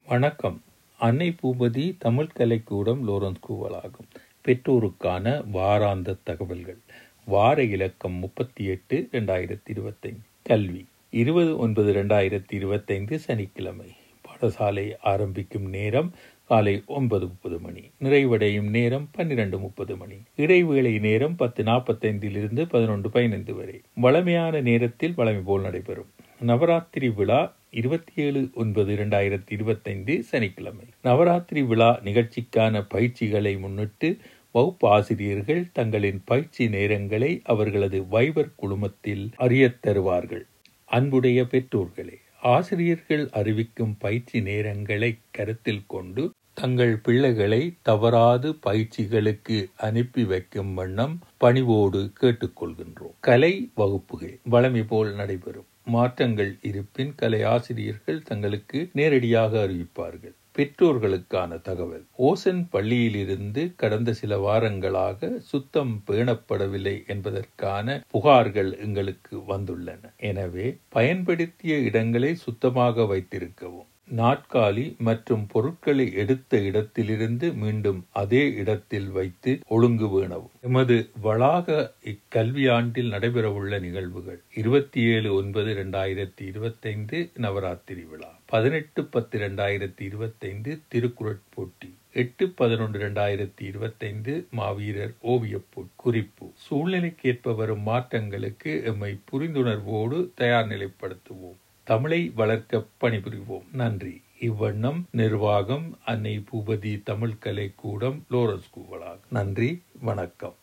வணக்கம் அன்னை பூபதி தமிழ் கலைக்கூடம் லோரன்ஸ் கூவலாகும் பெற்றோருக்கான வாராந்த தகவல்கள் வார இலக்கம் முப்பத்தி எட்டு ரெண்டாயிரத்தி இருபத்தைந்து கல்வி இருபது ஒன்பது ரெண்டாயிரத்தி இருபத்தைந்து சனிக்கிழமை பாடசாலை ஆரம்பிக்கும் நேரம் காலை ஒன்பது முப்பது மணி நிறைவடையும் நேரம் பன்னிரண்டு முப்பது மணி இடைவேளை நேரம் பத்து நாற்பத்தைந்திலிருந்து பதினொன்று பதினைந்து வரை வளமையான நேரத்தில் வளமை போல் நடைபெறும் நவராத்திரி விழா இருபத்தி ஏழு ஒன்பது இரண்டாயிரத்தி இருபத்தைந்து சனிக்கிழமை நவராத்திரி விழா நிகழ்ச்சிக்கான பயிற்சிகளை முன்னிட்டு வகுப்பு ஆசிரியர்கள் தங்களின் பயிற்சி நேரங்களை அவர்களது வைவர் குழுமத்தில் அறியத் தருவார்கள் அன்புடைய பெற்றோர்களே ஆசிரியர்கள் அறிவிக்கும் பயிற்சி நேரங்களை கருத்தில் கொண்டு தங்கள் பிள்ளைகளை தவறாது பயிற்சிகளுக்கு அனுப்பி வைக்கும் வண்ணம் பணிவோடு கேட்டுக்கொள்கின்றோம் கலை வகுப்புகள் வளமை போல் நடைபெறும் மாற்றங்கள் இருப்பின் கலை ஆசிரியர்கள் தங்களுக்கு நேரடியாக அறிவிப்பார்கள் பெற்றோர்களுக்கான தகவல் ஓசன் பள்ளியிலிருந்து கடந்த சில வாரங்களாக சுத்தம் பேணப்படவில்லை என்பதற்கான புகார்கள் எங்களுக்கு வந்துள்ளன எனவே பயன்படுத்திய இடங்களை சுத்தமாக வைத்திருக்கவும் நாட்காலி மற்றும் பொருட்களை எடுத்த இடத்திலிருந்து மீண்டும் அதே இடத்தில் வைத்து ஒழுங்கு வேணவும் எமது வளாக இக்கல்வியாண்டில் நடைபெறவுள்ள நிகழ்வுகள் இருபத்தி ஏழு ஒன்பது இரண்டாயிரத்தி இருபத்தைந்து நவராத்திரி விழா பதினெட்டு பத்து இரண்டாயிரத்தி இருபத்தைந்து திருக்குறள் போட்டி எட்டு பதினொன்று இரண்டாயிரத்தி இருபத்தைந்து மாவீரர் ஓவியப் குறிப்பு சூழ்நிலைக்கேற்ப வரும் மாற்றங்களுக்கு எம்மை புரிந்துணர்வோடு தயார் நிலைப்படுத்துவோம் தமிழை வளர்க்க பணிபுரிவோம் நன்றி இவ்வண்ணம் நிர்வாகம் அன்னை பூபதி தமிழ் கலை கூடம் லோரன்ஸ் கூவலாகும் நன்றி வணக்கம்